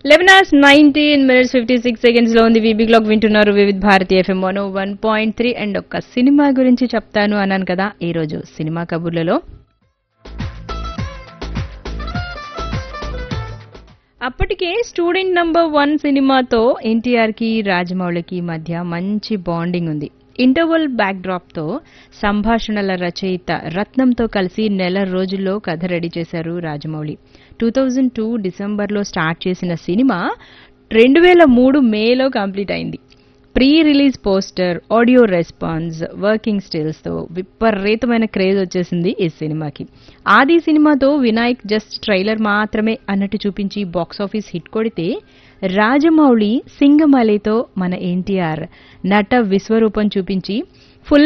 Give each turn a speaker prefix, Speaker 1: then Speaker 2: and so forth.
Speaker 1: eleven hours nineteen minutes fifty six seconds లో ఉంది VB clock వింటున్నారు Vividh Bharati FM one one point three and ఒక్క cinema గురించి చెప్తాను అన్నాను కదా ఈ రోజు సినిమా కబుర్లలో అప్పటికే స్టూడెంట్ నంబర్ వన్ సినిమాతో ఎన్టీఆర్ కి రాజమౌళికి మధ్య మంచి బాండింగ్ ఉంది ఇంటర్వల్ బ్యాక్డ్రాప్ తో సంభాషణల రచయిత రత్నంతో కలిసి నెల రోజుల్లో కథ రెడీ చేశారు రాజమౌళి టూ థౌజండ్ టూ డిసెంబర్లో స్టార్ట్ చేసిన సినిమా రెండు వేల మూడు మేలో కంప్లీట్ అయింది pre release poster audio response working స్టిల్స్తో విపరీతమైన క్రేజ్ వచ్చేసింది ఈ సినిమాకి ఆది సినిమాతో వినాయక్ జస్ట్ ట్రైలర్ మాత్రమే అన్నట్టు చూపించి బాక్సాఫీస్ హిట్ కొడితే రాజమౌళి సింగమలితో మన ఎన్టీఆర్ నట విశ్వరూపం చూపించి